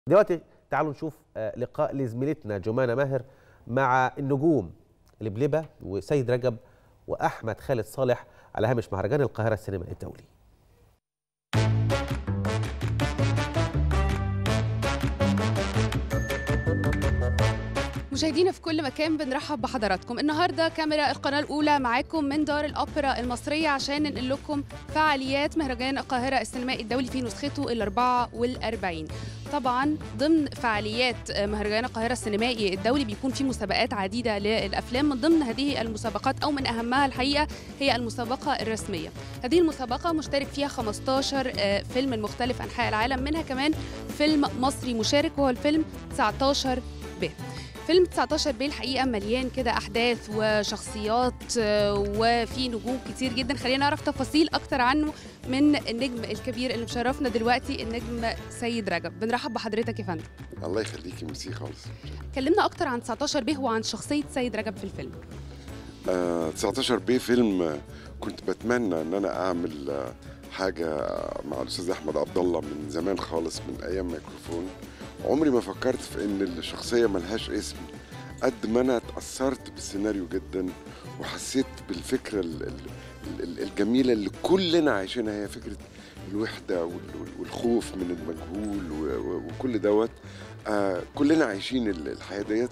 دلوقتي تعالوا نشوف آه، لقاء لزميلتنا جمانة ماهر مع النجوم لبلبة وسيد رجب وأحمد خالد صالح على هامش مهرجان القاهرة السينمائي الدولي مشاهدينا في كل مكان بنرحب بحضراتكم النهارده كاميرا القناه الاولى معاكم من دار الاوبرا المصريه عشان ننقل لكم فعاليات مهرجان القاهره السينمائي الدولي في نسخته ال 44 طبعا ضمن فعاليات مهرجان القاهره السينمائي الدولي بيكون في مسابقات عديده للافلام من ضمن هذه المسابقات او من اهمها الحقيقه هي المسابقه الرسميه هذه المسابقه مشترك فيها 15 آه، فيلم من مختلف انحاء العالم منها كمان فيلم مصري مشارك وهو الفيلم 19 ب فيلم 19 بيه الحقيقه مليان كده احداث وشخصيات آه، وفي نجوم كتير جدا خلينا نعرف تفاصيل اكتر عنه من النجم الكبير اللي مشرفنا دلوقتي النجم سيد رجب بنرحب بحضرتك يا فندم الله يخليكي ميرسي خالص كلمنا اكتر عن 19 بيه وعن شخصيه سيد رجب في الفيلم آه 19 بيه فيلم آه، كنت بتمنى ان انا اعمل آه، حاجه مع الاستاذ احمد عبد الله من زمان خالص من ايام ميكروفون عمري ما فكرت في ان الشخصيه ملهاش اسم قد ما انا اتاثرت بالسيناريو جدا وحسيت بالفكره ال- ال- ال- الجميله اللي كلنا عايشينها هي فكره الوحده وال- وال- والخوف من المجهول و- و- وكل دوت آه كلنا عايشين ال- الحياه ديت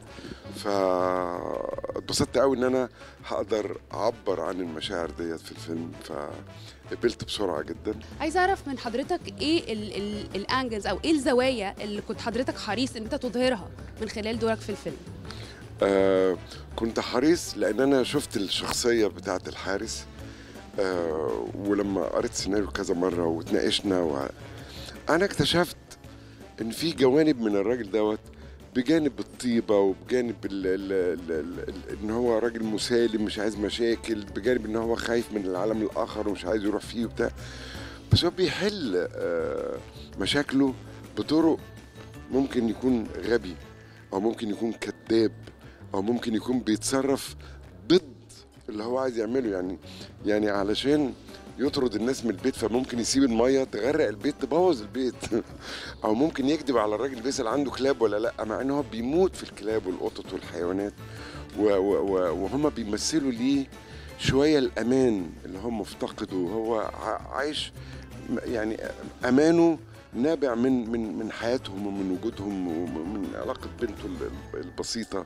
فاتبسطت قوي ان انا هقدر اعبر عن المشاعر ديت في الفيلم فقبلت بسرعه جدا عايزه اعرف من حضرتك ايه ال- ال- الانجلز او ايه الزوايا اللي كنت حضرتك حريص ان انت تظهرها من خلال دورك في الفيلم آه كنت حريص لان انا شفت الشخصيه بتاعه الحارس آه ولما قريت السيناريو كذا مره واتناقشنا و... انا اكتشفت ان في جوانب من الراجل دوت بجانب الطيبه وبجانب ال ال ال ال ال ان هو راجل مسالم مش عايز مشاكل بجانب ان هو خايف من العالم الاخر ومش عايز يروح فيه وبتاع بس هو بيحل آه مشاكله بطرق ممكن يكون غبي او ممكن يكون كذاب او ممكن يكون بيتصرف ضد اللي هو عايز يعمله يعني يعني علشان يطرد الناس من البيت فممكن يسيب الميه تغرق البيت تبوظ البيت او ممكن يكذب على الراجل بيسال عنده كلاب ولا لا مع ان هو بيموت في الكلاب والقطط والحيوانات و- و- و- وهم بيمثلوا ليه شويه الامان اللي هو مفتقده وهو ع- عايش م- يعني امانه نابع من من من حياتهم ومن وجودهم ومن علاقه بنته ال- البسيطه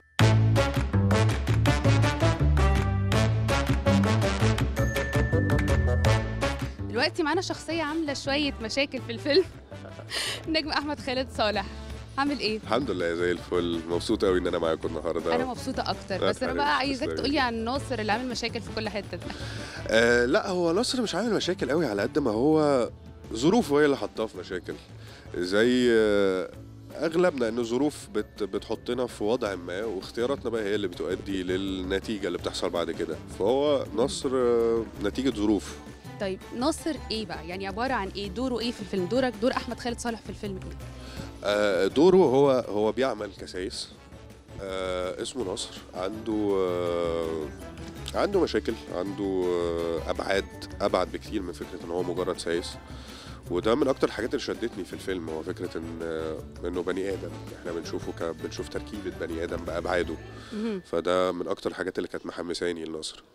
دلوقتي معانا شخصيه عامله شويه مشاكل في الفيلم النجم احمد خالد صالح عامل ايه الحمد لله زي الفل مبسوط قوي ان انا معاكم النهارده انا مبسوطه اكتر لا، بس انا حبيبي، بقى عايزاك تسلمي. تقولي عن ناصر اللي عامل مشاكل في كل حته ده آه لا هو نصر مش عامل مشاكل قوي على قد ما هو ظروفه هي اللي حطاه في مشاكل زي آه اغلبنا ان الظروف بت بتحطنا في وضع ما واختياراتنا بقى هي اللي بتؤدي للنتيجه اللي بتحصل بعد كده فهو نصر آه نتيجه ظروف طيب ناصر ايه بقى يعني عباره عن ايه دوره ايه في الفيلم دورك دور احمد خالد صالح في الفيلم ايه آه دوره هو هو بيعمل كسايس آه اسمه نصر عنده آه عنده مشاكل عنده آه ابعاد ابعد بكتير من فكره ان هو مجرد سايس وده من اكتر الحاجات اللي شدتني في الفيلم هو فكره ان آه انه بني ادم احنا بنشوفه ك بنشوف تركيبه بني ادم بابعاده مهم. فده من اكتر الحاجات اللي كانت محمساني لنصر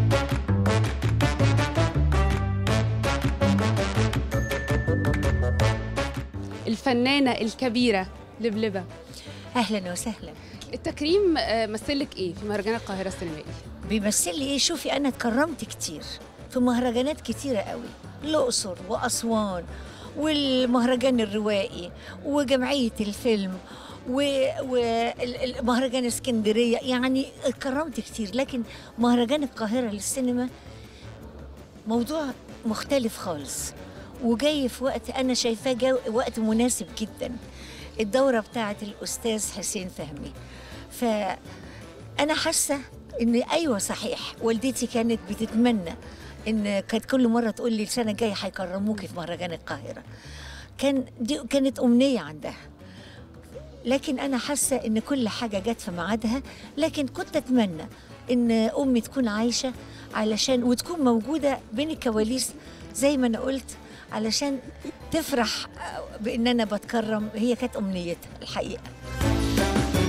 الفنانه الكبيره لبلبه اهلا وسهلا التكريم آه، مثلك ايه في مهرجان القاهره السينمائي بيمثل لي ايه شوفي انا اتكرمت كتير في مهرجانات كتيره قوي الاقصر واسوان والمهرجان الروائي وجمعيه الفيلم ومهرجان اسكندريه يعني اتكرمت كتير لكن مهرجان القاهره للسينما موضوع مختلف خالص وجاي في وقت انا شايفاه جا وقت مناسب جدا الدوره بتاعه الاستاذ حسين فهمي فانا حاسه ان ايوه صحيح والدتي كانت بتتمنى ان كانت كل مره تقول لي السنه الجايه هيكرموكي في مهرجان القاهره كان دي كانت امنيه عندها لكن انا حاسه ان كل حاجه جت في ميعادها لكن كنت اتمنى ان امي تكون عايشه علشان وتكون موجوده بين الكواليس زي ما انا قلت علشان تفرح بان انا بتكرم هي كانت امنيتها الحقيقه